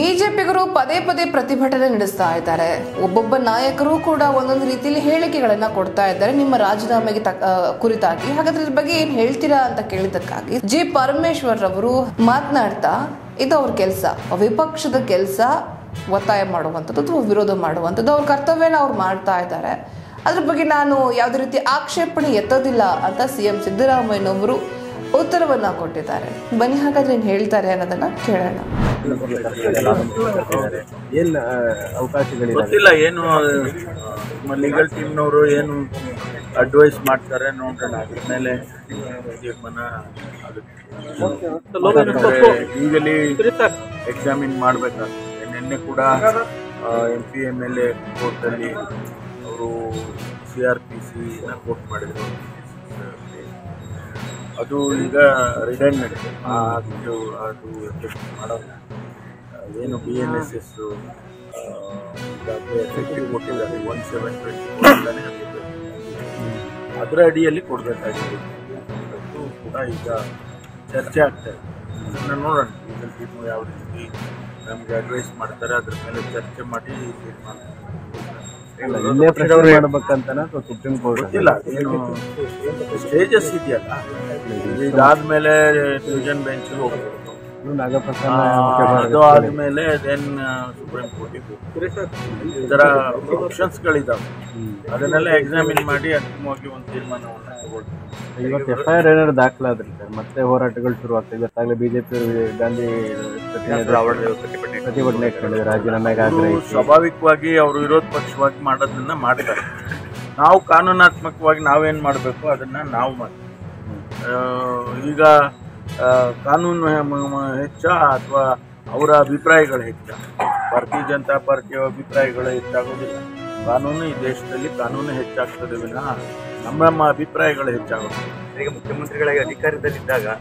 ಬಿಜೆಪಿಗರು ಪದೇ ಪದೇ ಪ್ರತಿಭಟನೆ ನಡೆಸ್ತಾ ಇದ್ದಾರೆ ಒಬ್ಬೊಬ್ಬ ನಾಯಕರು ಕೂಡ ಒಂದೊಂದು ರೀತಿಯಲ್ಲಿ ಹೇಳಿಕೆಗಳನ್ನ ಕೊಡ್ತಾ ಇದ್ದಾರೆ ನಿಮ್ಮ ರಾಜೀನಾಮೆಗೆ ತಕ್ಕ- ಆ, ಕುರಿತಾಗಿ ಹಾಗಾದ್ರೆ ಇದ್ರ ಬಗ್ಗೆ ಏನ್ ಹೇಳ್ತೀರಾ ಅಂತ ಕೇಳಿದ್ದಕ್ಕಾಗಿ ಜಿ ಪರಮೇಶ್ವರ್ ಅವರು ಮಾತನಾಡ್ತಾ ಇದು ಅವ್ರ ಕೆಲಸ ವಿಪಕ್ಷದ ಕೆಲಸ ಒತ್ತಾಯ ಮಾಡುವಂಥದ್ದು ಅಥವಾ ವಿರೋಧ ಮಾಡುವಂಥದ್ದು ಅವ್ರ ಕರ್ತವ್ಯನ ಅವ್ರು ಮಾಡ್ತಾ ಇದ್ದಾರೆ ಅದ್ರ ಬಗ್ಗೆ ನಾನು ಯಾವುದೇ ರೀತಿ ಆಕ್ಷೇಪಣೆ ಎತ್ತೋದಿಲ್ಲ ಅಂತ ಸಿ ಎಂ ಸಿದ್ದರಾಮಯ್ಯನವರು ಉತ್ತರವನ್ನ ಕೊಟ್ಟಿದ್ದಾರೆ ಬನ್ನಿ ಹಾಗಾದ್ರೆ ಏನ್ ಹೇಳ್ತಾರೆ ಅನ್ನೋದನ್ನ ಕೇಳೋಣ ಏನ್ ಆ, ಅವಕಾಶಗಳಿದಾವೆ ಗೊತ್ತಿಲ್ಲ ಏನು ನಮ್ಮ ಲೀಗಲ್ ಟೀಮ್ನವರು ಏನು ಅಡ್ವೈಸ್ ಮಾಡ್ತಾರೆ ನೋಡೋಣ ಅದ್ರ ಮೇಲೆ ತೀರ್ಮಾನ ಆಗುತ್ತೆ ಯೂಶಲಿ ಎಕ್ಸಾಮಿನ್ ಮಾಡಬೇಕಾಗ್ತದೆ ನಿನ್ನೆ ಕೂಡ M P M L A ಕೋರ್ಟಲ್ಲಿ ಅವರು ಸಿ ಆರ್ ಪಿ ಸಿನ ಕೋರ್ಟ್ ಮಾಡಿದರು ಅದು ಈಗ ರಿಟೈರ್ಮೆಂಟ್ ಅದು ಅದು ಎಫೆಕ್ಟ್ ಮಾಡೋದು ಏನು B N S S effective ಕೊಟ್ಟಿದ್ದಾರೆ ಒನ್ ಸೆವೆನ್ ಟ್ವೆಂಟಿ ಅದರ ಅಡಿಯಲ್ಲಿ ಕೊಡಬೇಕಾಗಿದೆ ಅದು ಕೂಡ ಈಗ ಚರ್ಚೆ ಆಗ್ತಾ ಇದೆ ಅದನ್ನ ನೋಡೋಣ ಈಗ ಟೀಮು ಯಾವ ರೀತಿ ನಮಗೆ ಅಡ್ವೈಸ್ ಮಾಡ್ತಾರೆ ಅದ್ರ ಮೇಲೆ ಚರ್ಚೆ ಮಾಡಿ ತೀರ್ಮಾನ ಇಲ್ಲೇ ಪ್ರಶ್ನೆ ಮಾಡ್ಬೇಕಂತನ ಅಥವಾ ಸುಪ್ರೀಂ ಕೋರ್ಟ್ ಗೊತ್ತಿಲ್ಲ ಏನು ಸ್ಟೇಜಸ್ ಇದೆಯಲ್ಲ ಇದಾದ್ಮೇಲೆ ಡಿವಿಷನ್ ಬೆಂಚ್ ಹೋಗ್ಬೇಕು ನಾಗಪ್ರಸನ್ನ ಅದು ಆದ್ಮೇಲೆ ದೆನ್ ಸುಪ್ರೀಂ ಕೋರ್ಟಿಗೆ ಈ ಥರ ಆಪ್ಷನ್ಸ್ಗಳಿದಾವೆ ಅದನ್ನೆಲ್ಲ ಎಕ್ಸಾಮಿನ್ ಮಾಡಿ ಅಂತಿಮವಾಗಿ ಒಂದು ತೀರ್ಮಾನವನ್ನು ತಗೊಳ್ತೀವಿ ಇವತ್ತು ಎಫ್ ಐ ಆರ್ ಏನಾದ್ರು ದಾಖಲಾದ್ರಿ ಸರ್ ಮತ್ತೆ ಹೋರಾಟಗಳು ಶುರು ಆಗ್ತದೆ ಇವತ್ತಾಗಲೇ ಬಿಜೆಪಿ ಗಾಂಧಿ ಪ್ರತಿಭಟನೆ ಪ್ರತಿಭಟನೆ ಇಟ್ಕೊಂಡಿದ್ದಾರೆ ರಾಜೀನಾಮೆಗೆ ಅವರು ಆಗ್ರಹಿಸಿ ಸ್ವಾಭಾವಿಕವಾಗಿ ಅವರು ವಿರೋಧ ಪಕ್ಷವಾಗಿ ಮಾಡೋದನ್ನ ಮಾಡ್ತಾರೆ ನಾವು ಕಾನೂನಾತ್ಮಕವಾಗಿ ನಾವೇನು ಮಾಡಬೇಕು ಅದನ್ನ ನಾವು ಮಾಡ್ತೀವಿ ಆ, ಈಗ ಆ, ಕಾನೂನು ಹೆ- ಮ- ಮ- ಹೆಚ್ಚ ಅಥವಾ ಅವರ ಅಭಿಪ್ರಾಯಗಳು ಹೆಚ್ಚ ಭಾರತೀಯ ಜನತಾ ಪಾರ್ಟಿಯ ಅಭಿಪ್ರಾಯಗಳು ಹೆಚ್ಚಾಗೋದಿಲ್ಲ ಕಾನೂನು ಈ ದೇಶದಲ್ಲಿ ಕಾನೂನು ಹೆಚ್ಚಾಗ್ತದೆ ವಿನಃ ನಮ್ಮ ನಮ್ಮ ಅಭಿಪ್ರಾಯಗಳು ಹೆಚ್ಚಾಗೋದಿಲ್ಲ ಈಗ ಮುಖ್ಯಮಂತ್ರಿಗಳಾಗಿ ಅಧಿಕಾರದಲ್ಲಿದ್ದಾಗ